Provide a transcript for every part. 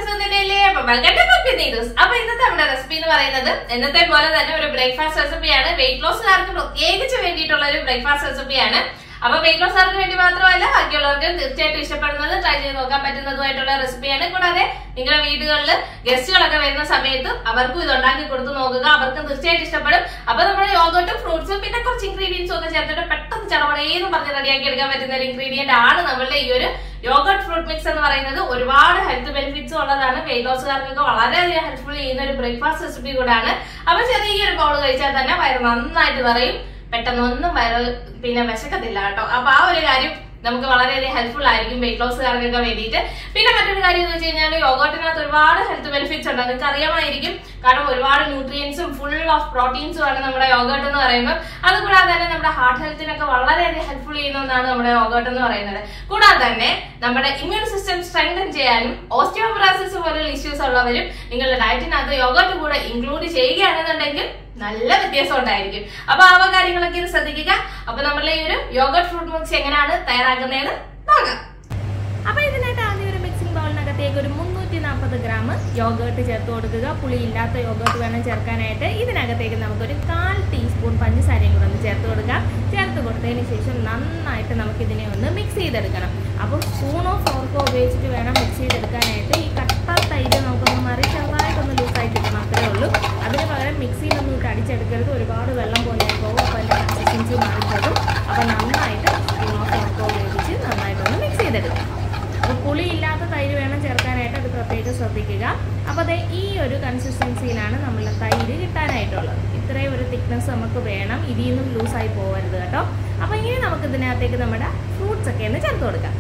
സുഗന്ധനയിലെ അപ്പൊ ഇന്നത്തെ നമ്മുടെ റെസിപ്പി എന്ന് പറയുന്നത് എന്നത്തെ പോലെ തന്നെ ഒരു ബ്രേക്ക്ഫാസ്റ്റ് റെസിപ്പിയാണ് വെയിറ്റ് ലോസുകാർക്ക് പ്രത്യേകിച്ച് വേണ്ടിയിട്ടുള്ള ഒരു ബ്രേക്ക്ഫാസ്റ്റ് റെസിപ്പിയാണ് അപ്പൊ വെയിറ്റ് ലോസുകാർക്ക് വേണ്ടി മാത്രമല്ല ബാക്കിയുള്ളവർക്ക് തീർച്ചയായിട്ടും ഇഷ്ടപ്പെടുന്നത് ട്രൈ ചെയ്ത് നോക്കാൻ പറ്റുന്നതുമായിട്ടുള്ള റെസിപ്പിയാണ് കൂടാതെ നിങ്ങളുടെ വീടുകളിൽ ഗസ്റ്റുകളൊക്കെ വരുന്ന സമയത്ത് അവർക്കും ഇത് ഉണ്ടാക്കി കൊടുത്തു നോക്കുക അവർക്കും തീർച്ചയായിട്ടും ഇഷ്ടപ്പെടും അപ്പൊ നമ്മുടെ യോഗട്ടും ഫ്രൂട്ട്സും പിന്നെ കുറച്ച് ഇൻഗ്രീഡിയൻസും ഒക്കെ ചേർത്തിട്ട് പെട്ടെന്ന് ചടപടേന്ന് പറഞ്ഞ് റെഡിയാക്കി എടുക്കാൻ പറ്റുന്ന ഒരു ഇൻഗ്രീഡിയന്റ് ആണ് നമ്മളുടെ ഈ ഒരു യോഗട്ട് ഫ്രൂട്ട് മിക്സ് എന്ന് പറയുന്നത് ഒരുപാട് ഹെൽത്ത് ബെനിഫിറ്റ്സ് ഉള്ളതാണ് വെയിറ്റ് ലോസുകാർക്കൊക്കെ വളരെയധികം ഹെൽപ്ഫുൾ ചെയ്യുന്ന ഒരു ബ്രേക്ക്ഫാസ്റ്റ് റെസിപ്പി കൂടാണ് അപ്പൊ ചെറിയൊരു ബൗൾ കഴിച്ചാൽ തന്നെ വയറ് നന്നായിട്ട് നിറയും പെട്ടെന്ന് ഒന്നും വയറ് പിന്നെ വിശക്കത്തില്ല കേട്ടോ അപ്പൊ ആ ഒരു കാര്യം നമുക്ക് വളരെയധികം ഹെൽപ്ഫുൾ ആയിരിക്കും വെയിറ്റ് ലോസുകാർക്കൊക്കെ വേണ്ടിയിട്ട് പിന്നെ മറ്റൊരു കാര്യം എന്ന് വെച്ച് കഴിഞ്ഞാൽ യോഗോട്ടിനകത്ത് ഒരുപാട് ഹെൽത്ത് ബെനിഫിറ്റ്സ് ഉണ്ട് നിങ്ങൾക്ക് അറിയാമായിരിക്കും കാരണം ഒരുപാട് ന്യൂട്രിയൻസും ഫുൾ ഓഫ് പ്രോട്ടീൻസും ആണ് നമ്മുടെ യോഗോട്ട് എന്ന് പറയുമ്പോൾ അതുകൂടാതെ തന്നെ നമ്മുടെ ഹാർട്ട് ഹെൽത്തിനൊക്കെ വളരെയധികം ഹെൽപ്ഫുൾ ചെയ്യുന്ന ഒന്നാണ് നമ്മുടെ യോഗോട്ട് എന്ന് പറയുന്നത് കൂടാതെ തന്നെ നമ്മുടെ ഇമ്മ്യൂൺ സിസ്റ്റം സ്ട്രെങ്തൻ ചെയ്യാനും ഓസ്റ്റിയോപൊറാസിസ് പോലുള്ള ഇഷ്യൂസ് ഉള്ളവരും നിങ്ങളുടെ ഡയറ്റിനകത്ത് യോഗോട്ട് കൂടെ ഇൻക്ലൂഡ് ചെയ്യുകയാണെന്നുണ്ടെങ്കിൽ നല്ല വ്യത്യാസം ഉണ്ടായിരിക്കും അപ്പൊ ആ കാര്യങ്ങളൊക്കെ ഇത് ശ്രദ്ധിക്കുക അപ്പൊ നമ്മളെ ഈ ഒരു യോഗട്ട് ഫ്രൂട്ട് മിക്സ് എങ്ങനെയാണ് തയ്യാറാക്കുന്നതെന്ന് നോക്കാം അപ്പൊ ഇതിനായിട്ട് ആദ്യം ഒരു മിക്സിംഗ് ബൗളിനകത്തേക്ക് ഒരു മുന്നൂറ്റി നാൽപ്പത് ഗ്രാം യോഗേർട്ട് ചേർത്ത് കൊടുക്കുക പുളി ഇല്ലാത്ത യോഗേർട്ട് വേണം ചേർക്കാനായിട്ട് ഇതിനകത്തേക്ക് നമുക്കൊരു കാൽ ടീസ്പൂൺ പഞ്ചസാരയും കൂടെ ഒന്ന് ചേർത്ത് കൊടുക്കാം ചേർത്ത് കൊടുത്തതിന് ശേഷം നന്നായിട്ട് നമുക്കിതിനെ ഒന്ന് മിക്സ് ചെയ്തെടുക്കണം അപ്പോൾ സ്പൂണോ ഫോർക്കോ ഉപയോഗിച്ചിട്ട് വേണം മിക്സ് ചെയ്തെടുക്കാനായിട്ട് ഈ കട്ട തൈര് നമുക്കൊന്ന് മാറി ചെറുതായിട്ടൊന്ന് ലൂസായി കിട്ടണം അത്രേ ഉള്ളൂ അതിന് പകരം മിക്സിയിലൊന്നും ഇട്ട് അടിച്ചെടുക്കരുത് ഒരുപാട് വെള്ളം പോലെ പോകും അപ്പോൾ അതിൻ്റെ കൺസിസ്റ്റൻസി മാറിപ്പോകും അപ്പോൾ നന്നായിട്ട് സ്പൂണോ ഫോർക്കോ ഉപയോഗിച്ച് നന്നായിട്ടൊന്ന് മിക്സ് ചെയ്തെടുക്കാം അപ്പോൾ പുളി ഇല്ലാത്ത തൈര് വേണം ചേർക്കാനായിട്ട് അത് പ്രത്യേകം ശ്രദ്ധിക്കുക അപ്പോൾ അതേ ഈ ഒരു കൺസിസ്റ്റൻസിയിലാണ് നമ്മളുടെ തൈര് കിട്ടാനായിട്ടുള്ളത് ഇത്രയും ഒരു തിക്നെസ് നമുക്ക് വേണം ഇതിൽ നിന്നും ലൂസായി പോകരുത് കേട്ടോ അപ്പോൾ ഇനി നമുക്ക് ഇതിനകത്തേക്ക് നമ്മുടെ ഫ്രൂട്ട്സ് ഒക്കെ ഒന്ന് ചേർത്ത് കൊടുക്കാം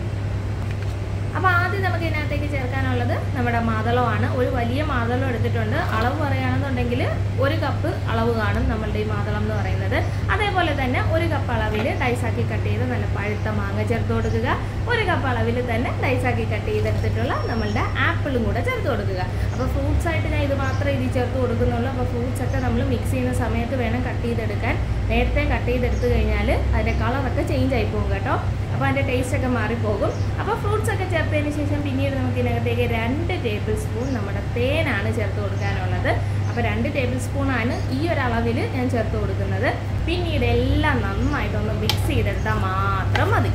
അപ്പോൾ ആദ്യം നമുക്ക് ഇതിനകത്തേക്ക് ചേർക്കാനുള്ളത് നമ്മുടെ മാതളമാണ് ഒരു വലിയ മാതളം എടുത്തിട്ടുണ്ട് അളവ് പറയുകയാണെന്നുണ്ടെങ്കിൽ ഒരു കപ്പ് അളവ് കാണും നമ്മളുടെ ഈ മാതളം എന്ന് പറയുന്നത് അതേപോലെ തന്നെ ഒരു കപ്പ് അളവിൽ ഡൈസാക്കി കട്ട് ചെയ്ത് നല്ല പഴുത്ത മാങ്ങ ചേർത്ത് കൊടുക്കുക ഒരു കപ്പ് അളവിൽ തന്നെ ഡൈസാക്കി കട്ട് ചെയ്തെടുത്തിട്ടുള്ള നമ്മളുടെ ആപ്പിളും കൂടെ ചേർത്ത് കൊടുക്കുക അപ്പോൾ ഫ്രൂട്ട്സ് ആയിട്ട് ഞാൻ ഇത് മാത്രമേ ഇതിൽ ചേർത്ത് കൊടുക്കുന്നുള്ളൂ അപ്പോൾ ഫ്രൂട്ട്സ് ഒക്കെ നമ്മൾ മിക്സ് ചെയ്യുന്ന സമയത്ത് വേണം കട്ട് ചെയ്തെടുക്കാൻ നേരത്തെ കട്ട് ചെയ്തെടുത്ത് കഴിഞ്ഞാൽ അതിൻ്റെ കളറൊക്കെ ചേഞ്ച് ആയി പോകും കേട്ടോ അപ്പോൾ അതിൻ്റെ ടേസ്റ്റ് ഒക്കെ മാറിപ്പോകും അപ്പോൾ ഫ്രൂട്ട്സ് ഒക്കെ ചേർത്തതിന് ശേഷം പിന്നീട് നമുക്ക് ഇതിനകത്തേക്ക് രണ്ട് ടേബിൾ സ്പൂൺ നമ്മുടെ തേനാണ് ചേർത്ത് കൊടുക്കാനുള്ളത് അപ്പോൾ രണ്ട് ടേബിൾ സ്പൂണാണ് ഈ ഒരു അളവിൽ ഞാൻ ചേർത്ത് കൊടുക്കുന്നത് പിന്നീട് എല്ലാം നന്നായിട്ടൊന്ന് മിക്സ് ചെയ്തെടുത്താൽ മാത്രം മതി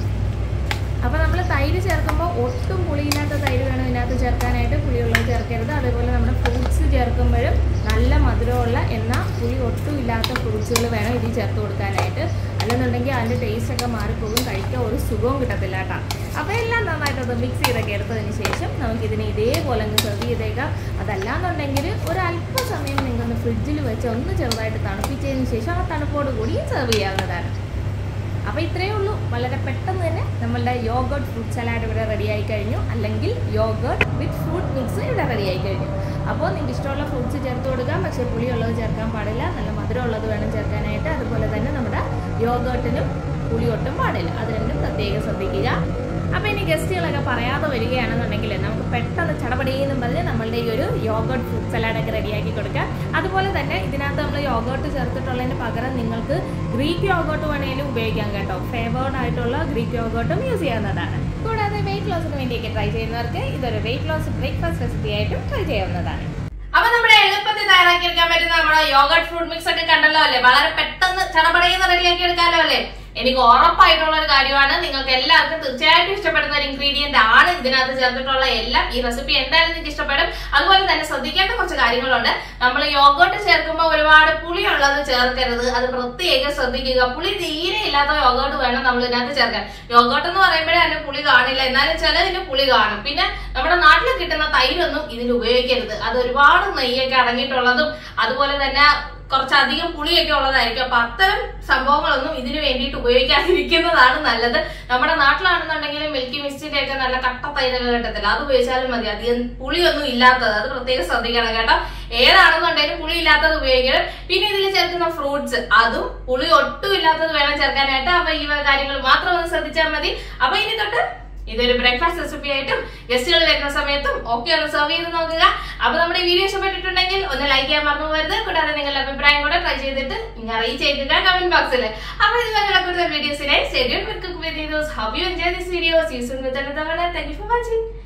അപ്പോൾ നമ്മൾ തൈര് ചേർക്കുമ്പോൾ ഒട്ടും പുളിയില്ലാത്ത തൈര് വേണം ഇതിനകത്ത് ചേർക്കാനായിട്ട് പുളിയുള്ളത് ചേർക്കരുത് അതേപോലെ നമ്മുടെ ഫ്രൂട്ട്സ് ചേർക്കുമ്പോഴും നല്ല മധുരമുള്ള എന്നാൽ പുളി ഒട്ടും ഇല്ലാത്ത ഫ്രൂട്ട്സുകൾ വേണം ഇതിൽ ചേർത്ത് കൊടുക്കാനായിട്ട് അല്ലെന്നുണ്ടെങ്കിൽ അതിൻ്റെ ടേസ്റ്റ് ഒക്കെ മാറിപ്പോകും കഴിക്കാൻ ഒരു സുഖവും കിട്ടത്തില്ല കേട്ടോ അപ്പോൾ എല്ലാം നന്നായിട്ടൊന്ന് മിക്സ് ചെയ്തൊക്കെ എടുത്തതിന് ശേഷം നമുക്കിതിനെ ഇതേപോലെ അങ്ങ് സെർവ് ചെയ്തേക്കാം അതല്ലാന്നുണ്ടെങ്കിൽ ഒരു അല്പസമയം നിങ്ങളൊന്ന് ഫ്രിഡ്ജിൽ വെച്ച് ഒന്ന് ചെറുതായിട്ട് തണുപ്പിച്ചതിന് ശേഷം ആ തണുപ്പോട് കൂടി സെർവ് ചെയ്യാവുന്നതാണ് അപ്പോൾ ഇത്രയേ ഉള്ളൂ വളരെ പെട്ടെന്ന് തന്നെ നമ്മളുടെ യോഗർട്ട് ഫ്രൂട്ട് സലാഡ് ഇവിടെ റെഡി ആയി കഴിഞ്ഞു അല്ലെങ്കിൽ യോഗർട്ട് വിത്ത് ഫ്രൂട്ട് മിക്സ് ഇവിടെ റെഡി ആയി കഴിഞ്ഞു അപ്പോൾ നിങ്ങൾക്ക് ഇഷ്ടമുള്ള ഫ്രൂട്ട്സ് ചേർത്ത് കൊടുക്കാം പക്ഷേ പുളിയുള്ളത് ചേർക്കാൻ പാടില്ല നല്ല മധുരമുള്ളത് വേണം ചേർക്കാനായിട്ട് അതുപോലെ തന്നെ നമ്മുടെ യോഗർട്ടിനും പുളി ഒട്ടും പാടില്ല അത് രണ്ടും പ്രത്യേകം ശ്രദ്ധിക്കുക അപ്പോൾ ഇനി ഗസ്റ്റുകളൊക്കെ പറയാതെ വരികയാണെന്നുണ്ടെങ്കിൽ നമുക്ക് പെട്ടെന്ന് ചടപടിയെന്നും പറഞ്ഞ് നമ്മളുടെ ഈ ഒരു യോഗർട്ട് ഫ്രൂട്ട് സലാഡൊക്കെ റെഡിയാക്കി കൊടുക്കാം അതുപോലെ തന്നെ ഇതിനകത്ത് നമ്മൾ യോഗർട്ട് ചേർത്തിട്ടുള്ളതിന് പകരം നിങ്ങൾക്ക് ഗ്രീക്ക് യോഗർട്ട് വേണമെങ്കിലും ഉപയോഗിക്കാം കേട്ടോ ഫേവേർഡ് ആയിട്ടുള്ള ഗ്രീക്ക് യോഗർട്ടും യൂസ് ചെയ്യാവുന്നതാണ് കൂടാതെ വെയിറ്റ് ലോസിന് വേണ്ടിയൊക്കെ ട്രൈ ചെയ്യുന്നവർക്ക് ഇതൊരു വെയിറ്റ് ലോസ് ബ്രേക്ക്ഫാസ്റ്റ് റെസിപ്പി ആയിട്ടും ട്രൈ ചെയ്യാവുന്നതാണ് അപ്പൊ നമ്മുടെ എളുപ്പത്തിൽ തയ്യാറാക്കി എടുക്കാൻ പറ്റുന്ന നമ്മുടെ യോഗട്ട് ഫ്രൂട്ട് മിക്സ് ഒക്കെ കണ്ടല്ലോ അല്ലേ വളരെ പെട്ടെന്ന് ചടപടയെന്ന് റെഡിയാക്കി എടുക്കാമല്ലോ അല്ലേ എനിക്ക് ഉറപ്പായിട്ടുള്ള ഒരു കാര്യമാണ് നിങ്ങൾക്ക് എല്ലാവർക്കും തീർച്ചയായിട്ടും ഇഷ്ടപ്പെടുന്ന ഒരു ഇൻഗ്രീഡിയന്റ് ആണ് ഇതിനകത്ത് ചേർത്തിട്ടുള്ള എല്ലാം ഈ റെസിപ്പി എന്തായാലും നിങ്ങൾക്ക് ഇഷ്ടപ്പെടും അതുപോലെ തന്നെ ശ്രദ്ധിക്കേണ്ട കുറച്ച് കാര്യങ്ങളുണ്ട് നമ്മൾ യോഗോട്ട് ചേർക്കുമ്പോൾ ഒരുപാട് പുളിയുള്ളത് ചേർക്കരുത് അത് പ്രത്യേകം ശ്രദ്ധിക്കുക പുളി തീരെ ഇല്ലാത്ത യോഗോട്ട് വേണം നമ്മൾ ഇതിനകത്ത് ചേർക്കാൻ യോഗോട്ട് എന്ന് പറയുമ്പോഴേ അതിന് പുളി കാണില്ല എന്നാലും ചിലതിന് പുളി കാണും പിന്നെ നമ്മുടെ നാട്ടിൽ കിട്ടുന്ന തൈരൊന്നും ഇതിൽ ഉപയോഗിക്കരുത് അത് ഒരുപാട് നെയ്യൊക്കെ അടങ്ങിയിട്ടുള്ളതും അതുപോലെ തന്നെ കുറച്ചധികം പുളിയൊക്കെ ഉള്ളതായിരിക്കും അപ്പൊ അത്തരം സംഭവങ്ങളൊന്നും ഇതിനു വേണ്ടിയിട്ട് ഉപയോഗിക്കാതിരിക്കുന്നതാണ് നല്ലത് നമ്മുടെ നാട്ടിലാണെന്നുണ്ടെങ്കിൽ മിൽക്കി മിസ്റ്റിന്റെ ഒക്കെ നല്ല കട്ട തൈരൊക്കെ കിട്ടത്തില്ല അത് ഉപയോഗിച്ചാലും മതി അധികം പുളിയൊന്നും ഇല്ലാത്തത് അത് പ്രത്യേകം ശ്രദ്ധിക്കണം കേട്ടോ ഏതാണെന്നുണ്ടെങ്കിലും പുളി ഇല്ലാത്തത് ഉപയോഗിക്കണം പിന്നെ ഇതിൽ ചേർക്കുന്ന ഫ്രൂട്ട്സ് അതും പുളി ഒട്ടും ഇല്ലാത്തത് വേണം ചേർക്കാനായിട്ട് അപ്പൊ ഈ വക കാര്യങ്ങൾ മാത്രം ഒന്ന് ശ്രദ്ധിച്ചാൽ മതി അപ്പൊ ഇനി തൊട്ട് ഇതൊരു ബ്രേക്ക്ഫാസ്റ്റ് റെസിപ്പി ആയിട്ടും ഗസ്റ്റുകൾ വരുന്ന സമയത്തും ഒക്കെ ഒന്ന് സെർവ് ചെയ്ത് നോക്കുക അപ്പൊ നമ്മുടെ ഈ വീഡിയോ ഇഷ്ടപ്പെട്ടിട്ടുണ്ടെങ്കിൽ ഒന്ന് ലൈക്ക് ചെയ്യാൻ മറന്നു പോകരുത് കൂടാതെ നിങ്ങളുടെ അഭിപ്രായം കൂടെ ട്രൈ ചെയ്തിട്ട് നിങ്ങൾ അറിയിച്ചേക്കുക കമന്റ് ബോക്സിൽ അപ്പൊ ഇതുപോലുള്ള കൂടുതൽ വീഡിയോസിനായി stadium with cook with have you enjoy this video season with thank you for watching